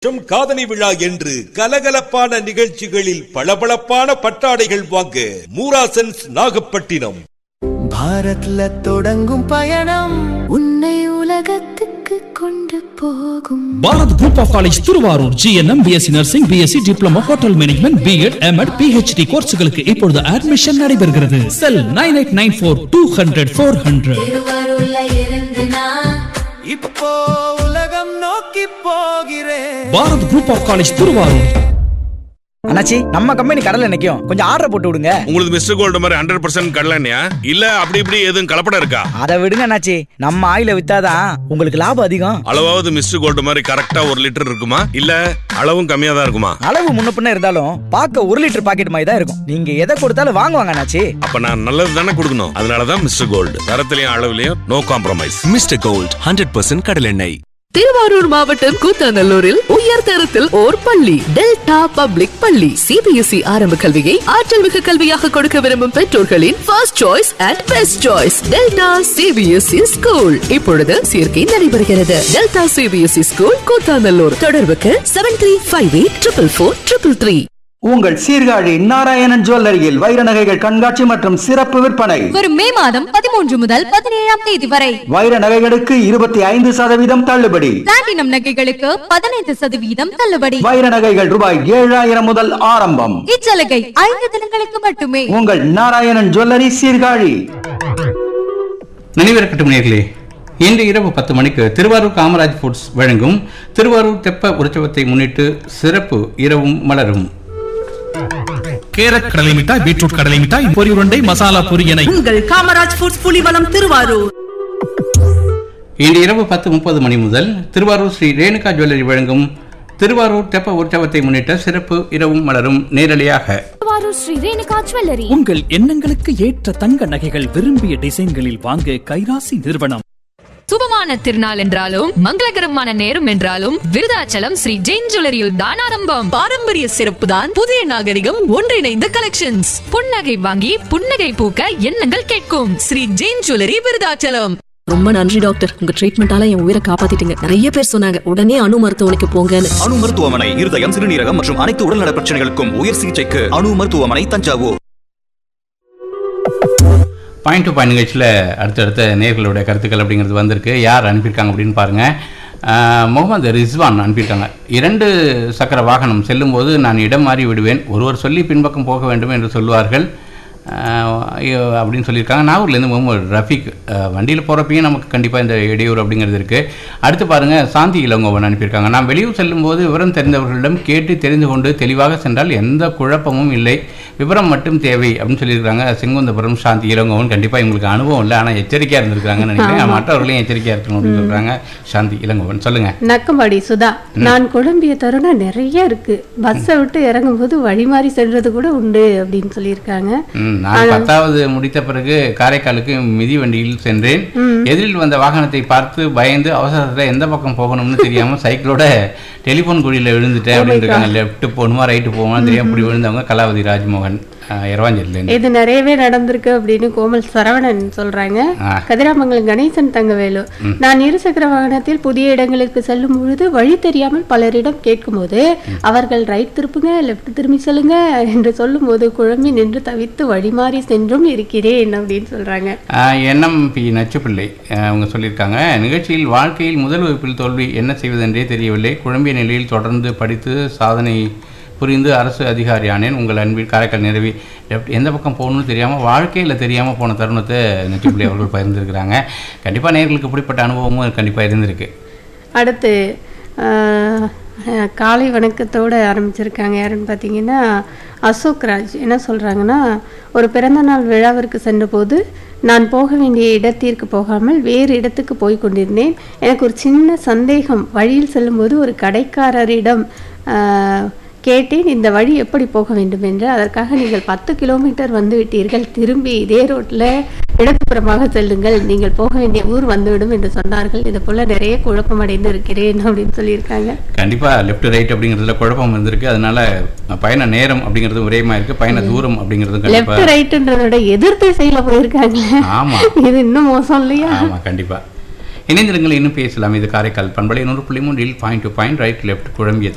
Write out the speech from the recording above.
மற்றும் காதணி விழா என்று கலகலப்பான நிகழ்ச்சிகளில் பளபளப்பான பட்டாடைகள் வாங்க மூராசன்ஸ் நாகப்பட்டினம் பாரத்ல தொடங்கும் பயணம் உன்னை உலகத்துக்கு கொண்டு போகும் Bharat group of college Thiruvarur GNM BSc nursing BSc diploma hotel management BEd MEd PhD கோர்ஸ்களுக்கு இப்பொழுது அட்மிஷன் நடைபெறுகிறது cell nine eight nine four two hundred four hundred திருவருள்ல இருந்து நான் இப்போ உலகம் நோக்கி போகிறேன் Bharat group of college Thiruvarur அண்ணாச்சி நம்ம கம்பெனி கடல்ல நிக்கும் கொஞ்சம் ஆர்டர் போட்டு விடுங்க உங்களுக்கு மிஸ்டர் கோல்டு மாதிரி ஹண்ட்ரட் பர்சன்ட் கடலண்ணியா இல்ல அப்படி இப்படி எதுவும் கலப்படம் இருக்கா அதை விடுங்க அண்ணாச்சி நம்ம ஆயில வித்தாதான் உங்களுக்கு லாபம் அதிகம் அளவாவது மிஸ்டர் கோல்டு மாதிரி கரெக்டா ஒரு லிட்டர் இருக்குமா இல்ல அளவும் கம்மியா தான் இருக்குமா அளவு முன்ன பின்ன இருந்தாலும் பார்க்க ஒரு லிட்டர் பாக்கெட் மாதிரி தான் இருக்கும் நீங்க எதை கொடுத்தாலும் வாங்குவாங்க அண்ணாச்சி அப்ப நான் நல்லது தானே கொடுக்கணும் அதனாலதான் மிஸ்டர் கோல்டு தரத்திலையும் அளவுலயும் no compromise mister gold hundred percent கடலெண்ணெய் திருவாரூர் மாவட்டம் கூத்தாநல்லூரில் உயர் தரத்தில் ஓர் பள்ளி டெல்டா பப்ளிக் பள்ளி சிபிஎஸ்இ ஆரம்ப கல்வியை ஆற்றல் மிகு கல்வியாக கொடுக்க விரும்பும் பெற்றோர்களின் first choice and best choice delta CBSE school இப்பொழுது சேர்க்கை நடைபெறுகிறது டெல்டா சிபிஎஸ்இ ஸ்கூல் கூத்தாநல்லூர் தொடர்புக்கு seven three five eight triple four triple three உங்கள் சீர்காழி நாராயணன் ஜுவல்லரியில் வைர நகைகள் கண்காட்சி மற்றும் சிறப்பு விற்பனை வரும் மே மாதம் பதிமூன்று முதல் பதினேழாம் தேதி வரை வைர நகைகளுக்கு இருபத்தி ஐந்து சதவீதம் தள்ளுபடி பிளாட்டினம் நகைகளுக்கு பதினைந்து சதவீதம் தள்ளுபடி வைர நகைகள் ரூபாய் ஏழாயிரம் முதல் ஆரம்பம் இச்சலுகை ஐந்து தினங்களுக்கு மட்டுமே உங்கள் நாராயணன் ஜுவல்லரி சீர்காழி நினைவிருக்கட்டும் நேர்களே இன்று இரவு பத்து மணிக்கு திருவாரூர் காமராஜ் ஃபுட்ஸ் வழங்கும் திருவாரூர் தெப்ப உற்சவத்தை முன்னிட்டு சிறப்பு இரவும் மலரும் கேரட் கடலை மிட்டாய் பீட்ரூட் கடலை மிட்டாய் பொரி உருண்டை மசாலா பொரி என உங்கள் காமராஜ் ஃபுட்ஸ் புலிவலம் திருவாரூர் இன்று இரவு பத்து முப்பது மணி முதல் திருவாரூர் ஸ்ரீ ரேணுகா ஜுவல்லரி வழங்கும் திருவாரூர் தெப்ப உற்சவத்தை முன்னிட்ட சிறப்பு இரவும் மலரும் நேரலையாக திருவாரூர் ஸ்ரீ ரேணுகா ஜுவல்லரி உங்கள் எண்ணங்களுக்கு ஏற்ற தங்க நகைகள் விரும்பிய டிசைன்களில் வாங்க கைராசி நிறுவனம் சுபமான திருநாள் என்றாலும் மங்களகரமான நேரம் என்றாலும் விருதாச்சலம் ஸ்ரீ ஜெயின் ஜுவல்லரியில் தான் ஆரம்பம் பாரம்பரிய சிறப்பு தான் புதிய நாகரிகம் ஒன்றிணைந்த கலெக்ஷன்ஸ் புன்னகை வாங்கி புன்னகை பூக்க எண்ணங்கள் கேட்கும் ஸ்ரீ ஜெயின் ஜுவல்லரி விருதாச்சலம் ரொம்ப நன்றி டாக்டர் உங்க ட்ரீட்மெண்டால என் உயிரை காப்பாத்திட்டீங்க நிறைய பேர் சொன்னாங்க உடனே அணு மருத்துவமனைக்கு போங்கன்னு அணு மருத்துவமனை இருதயம் சிறுநீரகம் மற்றும் அனைத்து உடல்நல பிரச்சனைகளுக்கும் உயர் சிகிச்சைக்கு அணு மருத்துவமனை தஞ்சாவூர் பாயிண்ட் டு பாயிண்ட் நிகழ்ச்சியில் அடுத்தடுத்த நேர்களுடைய கருத்துக்கள் அப்படிங்கிறது வந்திருக்கு யார் அனுப்பியிருக்காங்க அப்படின்னு பாருங்கள் ஆஹ், முகமது ரிஸ்வான் அனுப்பியிருக்காங்க இரண்டு சக்கர வாகனம் செல்லும்போது நான் இடம் மாறி விடுவேன் ஒருவர் சொல்லி பின்பக்கம் போக வேண்டும் என்று சொல்லுவார்கள் ஆஹ், ஐயோ, அப்படின்னு சொல்லியிருக்காங்க நாகூர்லேருந்து முகமது ரஃபீக் வண்டியில் போகிறப்பையும் நமக்கு கண்டிப்பாக இந்த இடையூறு அப்படிங்கிறது இருக்குது அடுத்து பாருங்கள் சாந்தி இளங்கோவன் அனுப்பியிருக்காங்க நான் வெளியூர் செல்லும்போது விவரம் தெரிந்தவர்களிடம் கேட்டு தெரிந்து கொண்டு தெளிவாக சென்றால் எந்த குழப்பமும் இல்லை விவரம் மட்டும் தேவை அப்படின்னு சொல்லியிருக்காங்க செங்குந்தபுரம் சாந்தி இளங்கோவன் கண்டிப்பாக இவங்களுக்கு அனுபவம் இல்லை ஆனால் எச்சரிக்கையாக இருந்திருக்காங்கன்னு நினைக்கிறேன் மற்றவர்களையும் எச்சரிக்கையாக இருக்கணும் அப்படின்னு சொல்கிறாங்க சாந்தி இளங்கோவன் சொல்லுங்கள் நக்கம்பாடி சுதா நான் குழம்பிய தருணம் நிறைய இருக்கு பஸ்ஸை விட்டு இறங்கும்போது வழி மாறி செல்றது கூட உண்டு அப்படின்னு சொல்லியிருக்காங்க ம், நான் பத்தாவது முடித்த பிறகு காரைக்காலுக்கு மிதி வண்டியில் சென்றேன் எதிரில் வந்த வாகனத்தை பார்த்து பயந்து அவசரத்தில் எந்த பக்கம் போகணும்னு தெரியாம சைக்கிளோட டெலிஃபோன் குழியில் விழுந்துட்டேன் அப்படின்னு இருக்காங்க லெஃப்ட் போகணுமா ரைட்டு போகணுமா தெரியாம இப்படி விழுந்தவங்க கலாவதி ராஜ்மோகன் இரவாஞ்சலிலேருந்து இது நிறையவே நடந்திருக்கு அப்படின்னு கோமல் சரவணன் சொல்றாங்க ஆ. கதிராமங்கலம் கணேசன் தங்கவேலு நான் இருசக்கர வாகனத்தில் புதிய இடங்களுக்கு செல்லும் பொழுது வழி தெரியாமல் பலரிடம் கேட்கும்போது அவர்கள் ரைட் திருப்புங்க லெஃப்ட் திரும்பி செல்லுங்க என்று சொல்லும்போது குழம்பி நின்று தவித்து வழிமாறி சென்றும் இருக்கிறேன் அப்படின்னு சொல்றாங்க என்எம் பி நச்சுப்பிள்ளை ஆஹ் அவங்க சொல்லியிருக்காங்க நிகழ்ச்சியில் வாழ்க்கையில் முதல் வகுப்பில் தோல்வி என்ன செய்வதென்றே தெரியவில்லை குழம்பிய நிலையில் தொடர்ந்து படித்து சாதனை புரிந்து அரசு அதிகாரி ஆனேன் உங்கள் அன்பில் காரைக்கால் நிறுவி லெஃப்ட் எந்த பக்கம் போகணும்னு தெரியாமல் வாழ்க்கையில் தெரியாமல் போன தருணத்தை நச்சுப்பிள்ளை அவர்கள் பகிர்ந்திருக்கிறாங்க கண்டிப்பாக நேர்களுக்கு இப்படிப்பட்ட அனுபவமும் கண்டிப்பாக இருந்திருக்கு அடுத்து ஆஹ், அஹ், காலை வணக்கத்தோடு ஆரம்பிச்சிருக்காங்க யாருன்னு பார்த்தீங்கன்னா அசோக் ராஜ் என்ன சொல்கிறாங்கன்னா ஒரு பிறந்தநாள் விழாவிற்கு சென்றபோது நான் போக வேண்டிய இடத்திற்கு போகாமல் வேறு இடத்துக்கு போய் கொண்டிருந்தேன் எனக்கு ஒரு சின்ன சந்தேகம் வழியில் செல்லும்போது ஒரு கடைக்காரரிடம் ஆஹ், கேட்டேன் இந்த வழி எப்படி போக வேண்டும் என்று அதற்காக நீங்கள் பத்து கிலோமீட்டர் வந்து விட்டீர்கள் திரும்பி இதே ரோட்டில் இடதுபுறமாக செல்லுங்கள் நீங்கள் போக வேண்டிய ஊர் வந்துவிடும் என்று சொன்னார்கள் இது போல நிறைய குழப்பமடைந்து இருக்கிறேன் அப்படின்னு சொல்லியிருக்காங்க கண்டிப்பாக லெஃப்ட் ரைட் அப்படிங்கிறதுல குழப்பம் இருந்திருக்கு அதனால பயண நேரம் அப்படிங்கிறது ஒரேமா இருக்கு பயண தூரம் அப்படிங்கிறதும் லெஃப்ட் கண்டிப்பாக ரைட்டுன்றதோட எதிர் திசையில போயிருக்காங்க ஆமா. இது இன்னும் மோசம் இல்லையா ஆமாம் கண்டிப்பாக இணைந்திருங்கள் இன்னும் பேசலாம் இது காரைக்கால் பண்பலை நூறு புள்ளி மூன்றில் point to point right left குழம்பிய